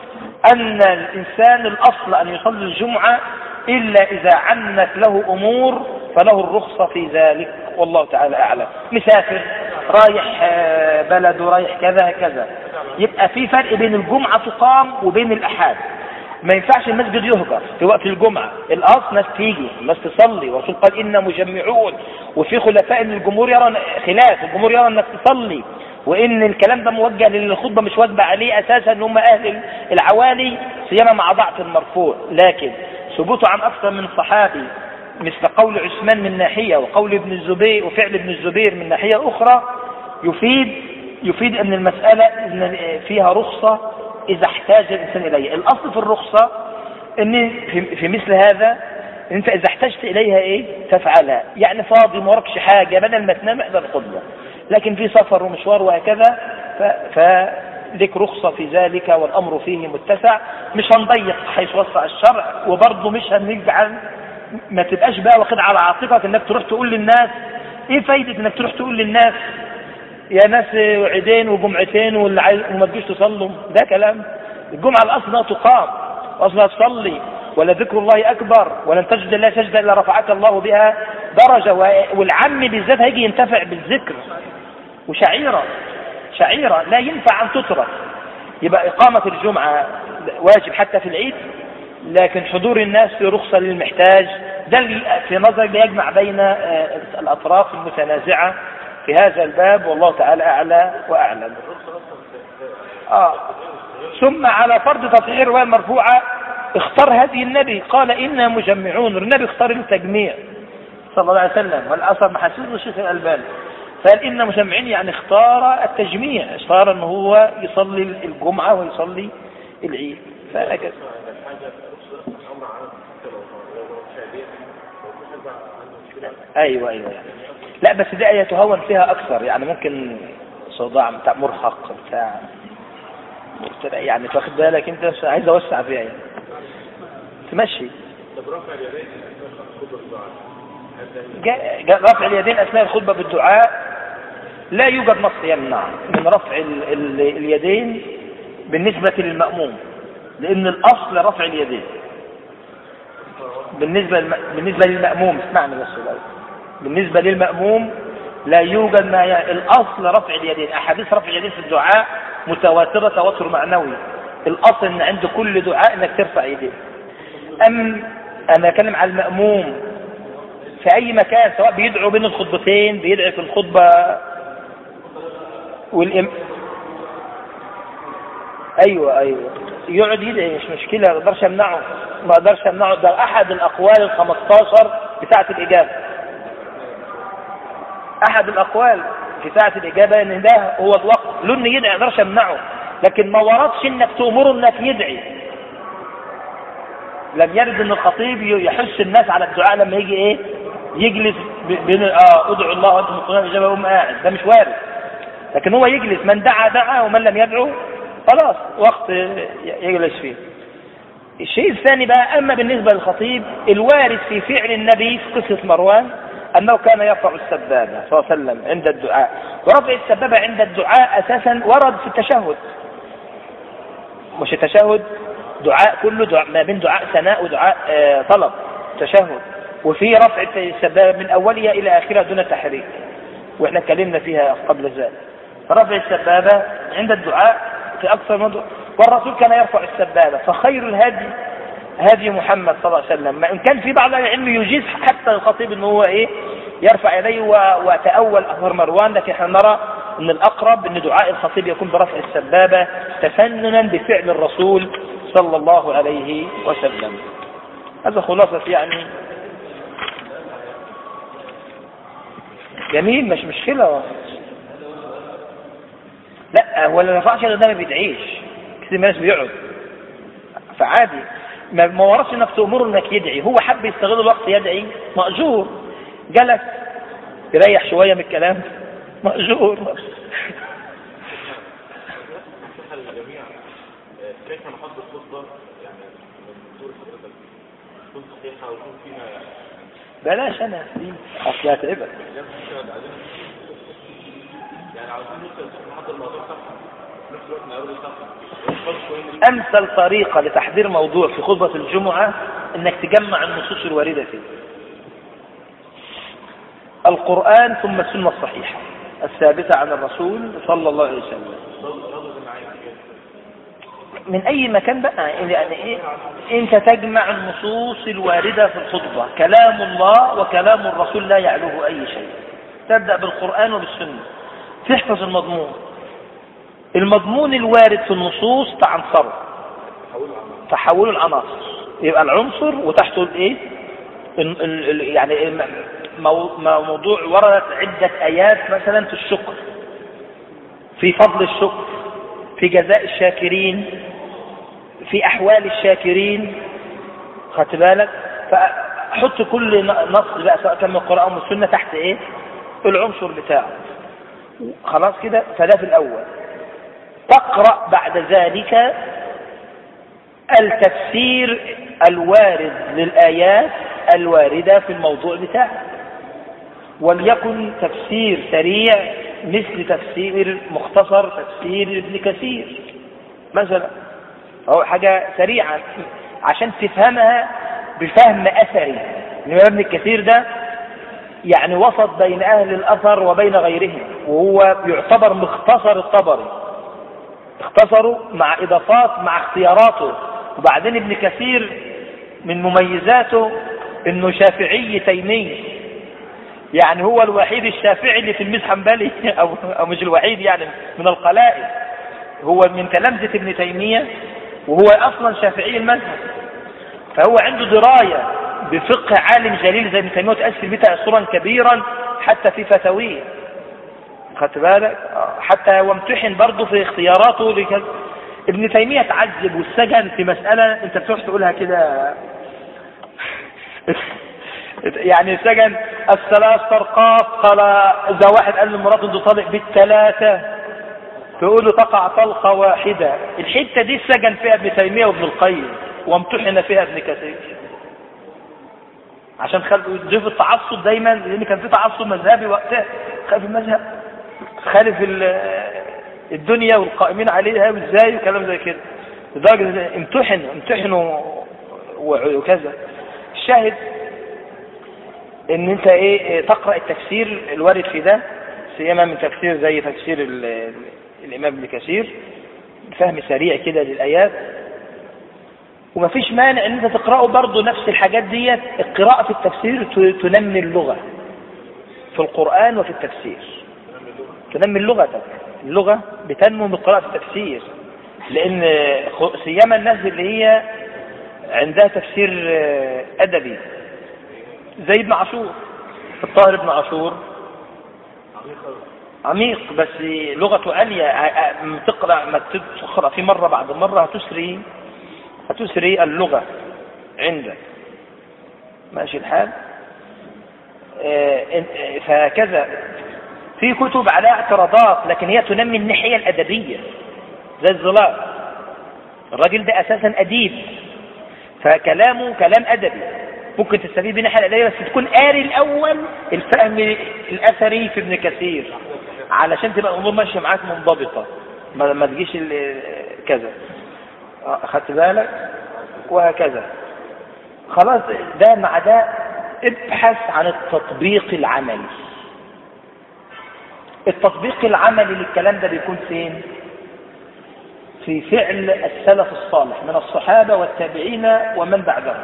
ان الانسان الاصل ان يصلي الجمعه الا اذا عنت له امور فله الرخصه في ذلك والله تعالى اعلم مسافر رايح آه، بلد ورايح كذا كذا يبقى في فرق بين الجمعة تقام وبين الأحاد ما ينفعش المسجد يهجر في وقت الجمعة الأصل ناس تيجي ناس تصلي والرسول قال إنا مجمعون وفي خلفاء ان الجمهور يرى خلاف الجمهور يرى انك تصلي وان الكلام ده موجه لان الخطبه مش واجبه عليه اساسا ان هم اهل العوالي سيما مع ضعف المرفوع لكن ثبوته عن اكثر من صحابي مثل قول عثمان من ناحية وقول ابن الزبير وفعل ابن الزبير من ناحية أخرى يفيد يفيد أن المسألة إن فيها رخصة إذا احتاج الإنسان إليها الأصل في الرخصة أن في مثل هذا أنت إذا احتجت إليها إيه تفعلها يعني فاضي ما وراكش حاجة بدل ما تنام احضر الخطبة لكن في سفر ومشوار وهكذا ف... لك رخصة في ذلك والأمر فيه متسع مش هنضيق حيث وسع الشرع وبرضه مش هنجعل ما تبقاش بقى واخد على عاتقك انك تروح تقول للناس ايه فايدة انك تروح تقول للناس يا ناس عيدين وجمعتين واللي عايز وما تجيش تصلوا ده كلام الجمعة الاصل انها تقام واصلها تصلي ولا ذكر الله اكبر ولن تجد الله سجدة الا رفعك الله بها درجة والعم بالذات هيجي ينتفع بالذكر وشعيرة شعيرة لا ينفع ان تترك يبقى اقامة الجمعة واجب حتى في العيد لكن حضور الناس في رخصة للمحتاج ده في نظري يجمع بين آه، الأطراف المتنازعة في هذا الباب والله تعالى أعلى وأعلم آه. ثم على فرض تطهير الرواية المرفوعة اختار هذه النبي قال إنا مجمعون النبي اختار التجميع صلى الله عليه وسلم والأثر محاسوس الشيخ الألباني قال إنا مجمعين يعني اختار التجميع اختار أنه هو يصلي الجمعة ويصلي العيد فهكذا ايوه ايوه لا بس دي يتهون فيها اكثر يعني ممكن صداع بتاع مرهق بتاع يعني تاخد بالك انت عايز اوسع فيها يعني تمشي رفع اليدين اثناء الخطبه بالدعاء لا يوجد نص يمنع من رفع ال ال اليدين بالنسبه للماموم لان الاصل رفع اليدين بالنسبة بالنسبة للمأموم اسمعني بس بالنسبة للمأموم لا يوجد ما ي... الأصل رفع اليدين أحاديث رفع اليدين في الدعاء متواترة تواتر معنوي الأصل أن عند كل دعاء أنك ترفع يديك أم أنا أتكلم على المأموم في أي مكان سواء بيدعو بين الخطبتين بيدعي في الخطبة والإم أيوة أيوة يقعد يدعي مش مشكلة ما اقدرش امنعه ما اقدرش امنعه ده احد الاقوال ال 15 بتاعة الاجابة احد الاقوال بتاعة الاجابة ان ده هو الوقت له انه يدعي ما اقدرش امنعه لكن ما وردش انك تأمره انك يدعي لم يرد ان الخطيب يحث الناس على الدعاء لما يجي ايه يجلس بين اه ادعوا الله وانتم مطمئنون الاجابه يقوم قاعد ده مش وارد لكن هو يجلس من دعا دعا ومن لم يدعو خلاص وقت يجلس فيه الشيء الثاني بقى أما بالنسبة للخطيب الوارد في فعل النبي في قصة مروان أنه كان يرفع السبابة صلى الله عليه وسلم عند الدعاء ورفع السبابة عند الدعاء أساسا ورد في التشهد مش التشهد دعاء كله دعاء ما بين دعاء ثناء ودعاء آه طلب تشهد وفي رفع السبابة من أولها إلى آخرها دون تحريك وإحنا اتكلمنا فيها قبل ذلك رفع السبابة عند الدعاء في أكثر من دعاء والرسول كان يرفع السبابة فخير الهدي هدي محمد صلى الله عليه وسلم ما إن كان في بعض العلم يجيز حتى الخطيب إن هو إيه يرفع يديه وتأول أثر مروان لكن احنا نرى أن الأقرب أن دعاء الخطيب يكون برفع السبابة تفننا بفعل الرسول صلى الله عليه وسلم هذا خلاصة يعني جميل مش مشكلة لا هو اللي ما ينفعش ده ما بيدعيش كتير من الناس بيقعد فعادي ما ما ورثش انك تامره انك يدعي هو حب يستغل الوقت يدعي ماجور جلس يريح شويه من الكلام ماجور كيف نحط الخطبه يعني من دور حضرتك تكون صحيحه ويكون فيها بلاش انا دي اصل هتعبك يعني عاوزين نوصل نحضر الموضوع صح في نفس الوقت نقرب صح امثل طريقه لتحضير موضوع في خطبه الجمعه انك تجمع النصوص الوارده فيه القران ثم السنه الصحيحه الثابته عن الرسول صلى الله عليه وسلم من اي مكان بقى يعني ايه انت تجمع النصوص الوارده في الخطبه كلام الله وكلام الرسول لا يعلوه اي شيء تبدا بالقران وبالسنه تحفظ المضمون المضمون الوارد في النصوص تعنصره تحوله العناصر يبقى العنصر وتحته الايه ال- ال- ال- يعني الم- مو- موضوع وردت عدة آيات مثلا في الشكر في فضل الشكر في جزاء الشاكرين في أحوال الشاكرين خدت بالك فحط كل نص بقى سواء كان من القرآن أو من السنة تحت إيه العنصر بتاعه خلاص كده فده في الأول تقرأ بعد ذلك التفسير الوارد للآيات الواردة في الموضوع بتاعك وليكن تفسير سريع مثل تفسير مختصر تفسير ابن كثير مثلا أو حاجة سريعة عشان تفهمها بفهم أثري الإمام ابن كثير ده يعني وسط بين أهل الأثر وبين غيرهم وهو يعتبر مختصر الطبري اختصروا مع إضافات مع اختياراته وبعدين ابن كثير من مميزاته انه شافعي تيمي يعني هو الوحيد الشافعي اللي في الميز حنبلي او او مش الوحيد يعني من القلائل هو من تلامذة ابن تيمية وهو اصلا شافعي المذهب فهو عنده دراية بفقه عالم جليل زي ابن تيمية وتأثر به تأثرا كبيرا حتى في فتاويه خدت بالك حتى وامتحن برضه في اختياراته لكذا ابن تيمية تعذب والسجن في مسألة انت بتروح تقولها كده يعني سجن الثلاث طرقات قال اذا واحد قال لمراته انت طالق بالثلاثة تقول له تقع طلقة واحدة الحتة دي سجن فيها ابن تيمية وابن القيم وامتحن فيها ابن كثير عشان خلقوا يضيف التعصب دايما لان كان في تعصب مذهبي وقتها خالف المذهب خالف الدنيا والقائمين عليها وازاي وكلام زي كده لدرجه امتحنوا امتحنوا وكذا الشاهد ان انت ايه تقرا التفسير الوارد في ده سيما من تفسير زي تفسير الامام ابن كثير فهم سريع كده للايات ومفيش مانع ان انت تقراه برضه نفس الحاجات ديت القراءه في التفسير تنمي اللغه في القران وفي التفسير تنمي لغتك اللغه بتنمو بقراءه التفسير لان سيما الناس اللي هي عندها تفسير ادبي زي ابن عاشور الطاهر ابن عاشور عميق بس لغته عالية تقرأ ما تقرأ في مرة بعد مرة هتسري هتسري اللغة عندك ماشي الحال فهكذا في كتب عليها اعتراضات لكن هي تنمي الناحية الأدبية زي الظلال الراجل ده أساسا أديب فكلامه كلام أدبي ممكن تستفيد من الناحية الأدبية بس تكون قاري الأول الفهم الأثري في ابن كثير علشان تبقى الأمور ماشية معاك منضبطة ما, ما تجيش كذا أخدت بالك وهكذا خلاص ده مع ده ابحث عن التطبيق العملي التطبيق العملي للكلام ده بيكون فين في فعل السلف الصالح من الصحابة والتابعين ومن بعدهم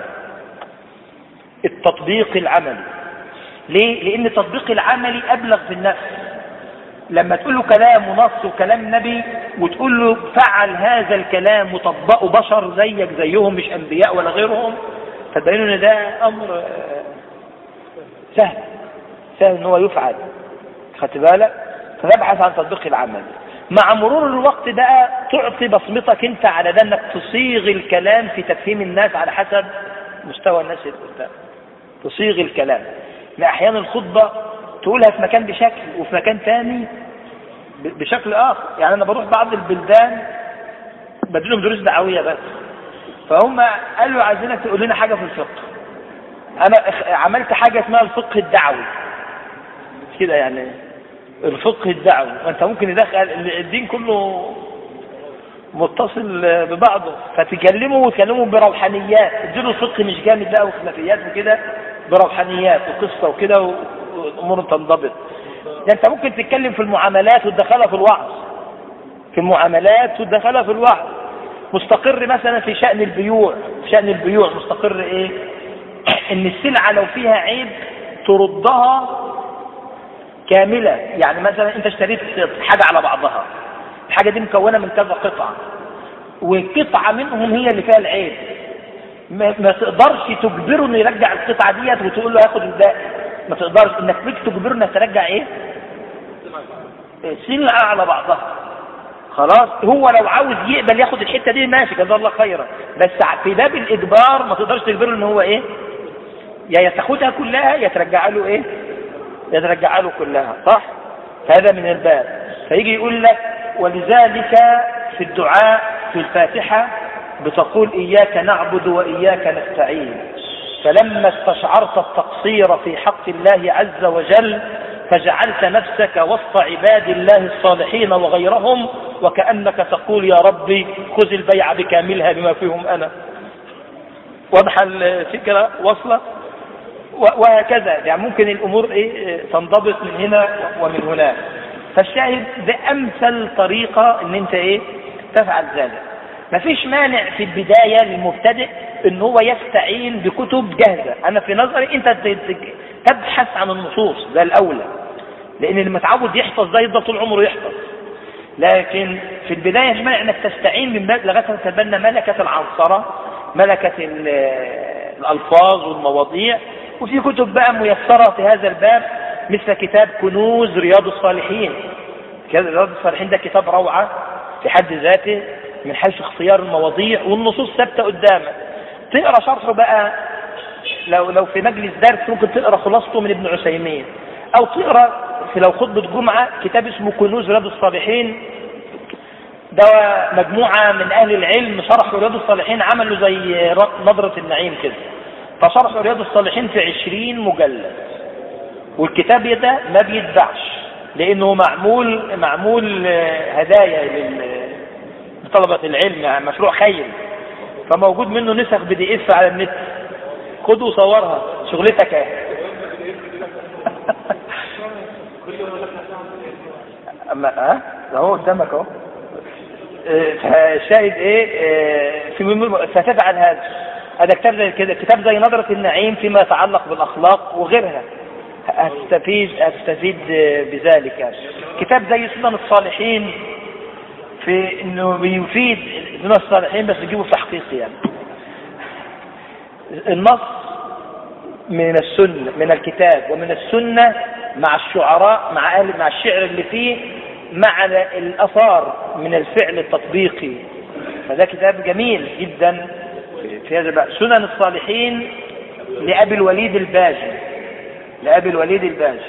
التطبيق العملي ليه؟ لأن التطبيق العملي أبلغ في النفس لما تقول له كلام ونص وكلام نبي وتقول له فعل هذا الكلام وطبقه بشر زيك زيهم مش أنبياء ولا غيرهم فتبين ان ده أمر سهل سهل ان هو يفعل خدت بالك فنبحث عن تطبيق العمل مع مرور الوقت بقى تعطي بصمتك انت على ده انك تصيغ الكلام في تفهيم الناس على حسب مستوى الناس اللي قدام تصيغ الكلام لا احيانا الخطبه تقولها في مكان بشكل وفي مكان ثاني بشكل اخر يعني انا بروح بعض البلدان بديلهم دروس دعويه بس فهم قالوا عايزينك تقول لنا حاجه في الفقه انا عملت حاجه اسمها الفقه الدعوي كده يعني الفقه الدعوي وانت ممكن يدخل الدين كله متصل ببعضه فتكلموا وتكلموا بروحانيات اديله الفقه مش جامد بقى وخلافيات وكده بروحانيات وقصه وكده وامور تنضبط ده انت ممكن تتكلم في المعاملات وتدخلها في الوعظ في المعاملات وتدخلها في الوعظ مستقر مثلا في شأن البيوع في شأن البيوع مستقر ايه ان السلعة لو فيها عيب تردها كاملة يعني مثلا انت اشتريت حاجة على بعضها الحاجة دي مكونة من كذا قطعة وقطعة منهم هي اللي فيها العيب ما, ما تقدرش تجبره انه يرجع القطعة ديت وتقول له هاخد الباقي ما تقدرش انك بيك تجبره انك ترجع ايه سلعة على بعضها خلاص هو لو عاوز يقبل ياخد الحته دي ماشي جزاه الله خيرا بس في باب الاجبار ما تقدرش تجبره ان هو ايه يا تاخدها كلها يا ترجع له ايه يا ترجع له كلها صح هذا من الباب فيجي يقول لك ولذلك في الدعاء في الفاتحه بتقول اياك نعبد واياك نستعين فلما استشعرت التقصير في حق الله عز وجل فجعلت نفسك وسط عباد الله الصالحين وغيرهم وكأنك تقول يا ربي خذ البيع بكاملها بما فيهم أنا واضحة الفكرة واصلة وهكذا يعني ممكن الأمور إيه تنضبط من هنا ومن هناك فالشاهد ده أمثل طريقة إن أنت إيه تفعل ذلك مفيش مانع في البداية للمبتدئ ان هو يستعين بكتب جاهزة انا في نظري انت تبحث عن النصوص ده الاولى لان اللي متعود يحفظ ده يفضل طول عمره يحفظ لكن في البداية مش مانع انك تستعين من باب لغاية ما تتبنى ملكة العنصرة ملكة الالفاظ والمواضيع وفي كتب بقى ميسرة في هذا الباب مثل كتاب كنوز رياض الصالحين رياض الصالحين ده كتاب روعة في حد ذاته من حيث اختيار المواضيع والنصوص ثابته قدامك تقرا شرحه بقى لو لو في مجلس درس ممكن تقرا خلاصته من ابن عثيمين او تقرا في لو خطبه جمعه كتاب اسمه كنوز رياض الصالحين ده مجموعه من اهل العلم شرحوا رياض الصالحين عملوا زي نظره النعيم كده فشرحوا رياض الصالحين في عشرين مجلد والكتاب ده ما بيتباعش لانه معمول معمول هدايا لطلبة العلم يعني مشروع خير فموجود منه نسخ بي دي اف على النت خد وصورها شغلتك اهي اما ها ده هو قدامك اهو فالشاهد ايه في فتفعل هذا هذا كتاب زي كده كتاب زي نظرة النعيم فيما يتعلق بالاخلاق وغيرها هتستفيد هتستفيد بذلك كتاب زي سنن الصالحين في انه بيفيد سنن الصالحين بس يجيبوا في تحقيق يعني النص من السنة من الكتاب ومن السنة مع الشعراء مع أهل مع الشعر اللي فيه مع الأثار من الفعل التطبيقي فده كتاب جميل جدا في هذا بقى سنن الصالحين لأبي الوليد الباجي لأبي الوليد الباجي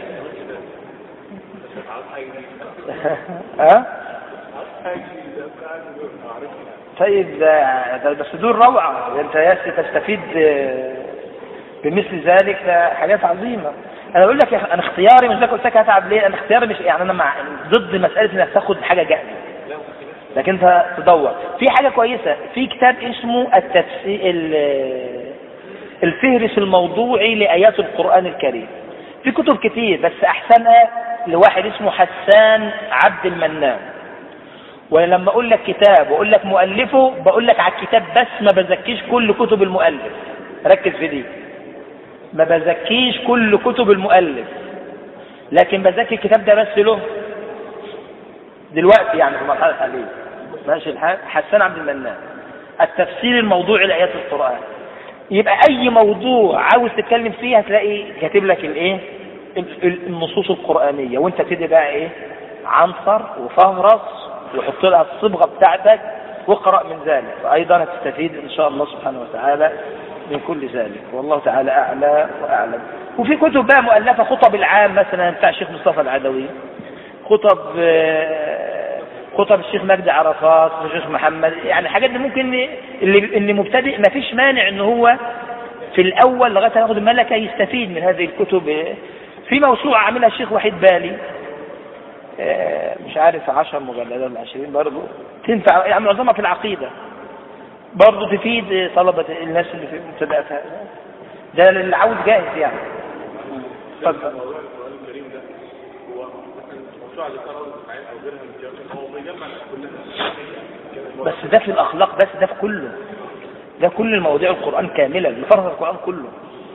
ها؟ طيب ده ده- بس دول روعة انت يا أخي تستفيد آه، بمثل ذلك ده حاجات عظيمة انا بقول لك يا أخي، انا اختياري مش ده قلت لك هتعب ليه انا اختياري مش يعني انا مع ضد مسألة انك تاخد حاجة جاهزة لكن انت تدور في حاجة كويسة في كتاب اسمه التفسير ال- الفهرس الموضوعي لآيات القرآن الكريم في كتب كتير بس أحسنها لواحد اسمه حسان عبد المنان ولما أقول لك كتاب وأقول لك مؤلفه بقول لك على الكتاب بس ما بزكيش كل كتب المؤلف ركز في دي ما بزكيش كل كتب المؤلف لكن بزكي الكتاب ده بس له دلوقتي يعني في مرحلة حالية ماشي الحال حسان عبد المنان التفسير الموضوعي لآيات القرآن يبقى أي موضوع عاوز تتكلم فيه هتلاقي كاتب لك الإيه ال- ال- النصوص القرآنية وأنت تبتدي بقى إيه عنصر وفهرس وحط لها الصبغة بتاعتك واقرأ من ذلك فأيضا هتستفيد إن شاء الله سبحانه وتعالى من كل ذلك والله تعالى أعلى وأعلم وفي كتب بقى مؤلفة خطب العام مثلا بتاع الشيخ مصطفى العدوي خطب آه، خطب الشيخ مجدي عرفات والشيخ محمد يعني حاجات دي ممكن اللي اللي مبتدئ ما فيش مانع ان هو في الاول لغايه ما ياخد الملكه يستفيد من هذه الكتب في موسوعه عاملها الشيخ وحيد بالي آه، مش عارف 10 مجلدات ولا 20 برضه تنفع يعني معظمها في العقيده برضه تفيد طلبه الناس اللي في مبتدئاتها ده اللي عاوز جاهز يعني اتفضل موضوع القرآن الكريم ده هو مثلا موسوعة لقراءة الإسماعيل أو غيرها من الجوامع هو بيجمع كلها بس ده في الاخلاق بس ده في كله ده كل المواضيع القران كاملا بفرض القران كله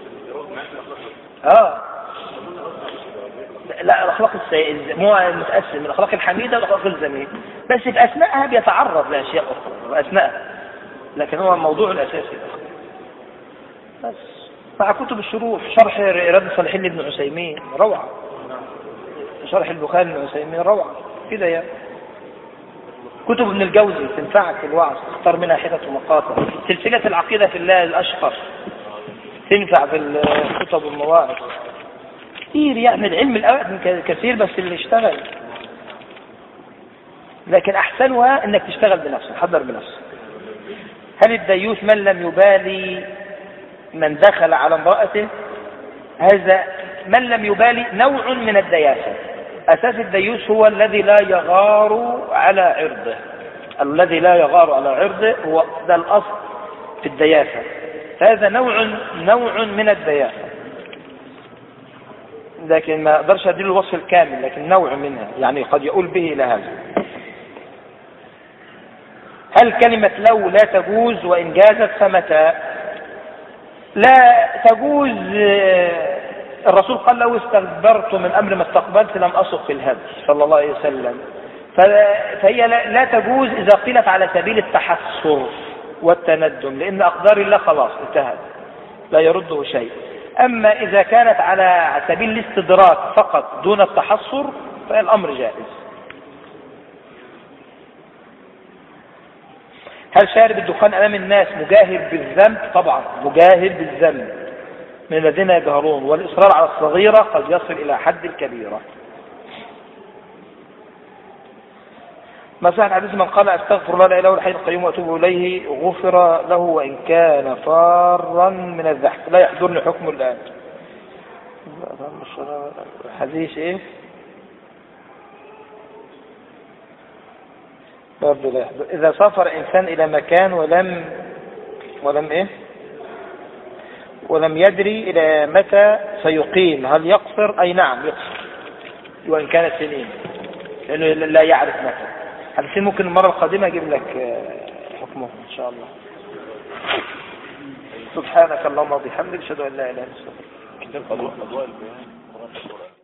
اه لا الاخلاق السيئه مو متقسم الاخلاق الحميده والاخلاق الذميمه بس في اثناءها بيتعرض لاشياء اخرى في اثناءها لكن هو الموضوع الاساسي الأخلاق. بس مع كتب الشروح شرح رياض الصالحين لابن عثيمين روعه شرح البخاري لابن عثيمين روعه كده يعني كتب ابن الجوزي تنفعك في الوعظ تختار منها حتت ومقاطع سلسلة العقيدة في الله الأشقر تنفع في الخطب والمواعظ كتير يعني العلم الأوقات كثير بس اللي اشتغل لكن أحسنها أنك تشتغل بنفسك حضر بنفسك هل الديوث من لم يبالي من دخل على امرأته هذا من لم يبالي نوع من الدياثة أساس الديوث هو الذي لا يغار على عرضه الذي لا يغار على عرضه هو ده الأصل في الدياثة هذا نوع نوع من الدياثة لكن ما اقدرش اديله الوصف الكامل لكن نوع منها يعني قد يقول به الى هذا هل كلمة لو لا تجوز وإن جازت فمتى لا تجوز آه، الرسول قال لو استكبرت من أمر ما استقبلت لم أصق في الهدي صلى الله عليه وسلم ف- فهي لا لا تجوز إذا قيلت على سبيل التحسر والتندم لأن أقدار الله خلاص انتهت لا يرده شيء أما إذا كانت على سبيل الاستدراك فقط دون التحسر فالأمر جائز هل شارب الدخان أمام الناس مجاهر بالذنب طبعا مجاهر بالذنب من الذين يجهرون والإصرار على الصغيرة قد يصل إلى حد الكبيرة ما صح الحديث من قال استغفر الله لا اله الا هو الحي القيوم واتوب اليه غفر له وان كان فارا من الزحف لا يحضرني حكم الان حديث ايه برضه لا يحضر اذا سافر انسان الى مكان ولم ولم ايه ولم يدري الى متى سيقيم هل يقصر اي نعم يقصر وان كانت سنين لانه لا يعرف متى حديثين ممكن المرة القادمة أجيب لك آه، حكمهم إن شاء الله سبحانك اللهم وبحمدك أشهد أن لا إله إلا أنت أستغفرك كتاب أضواء البيان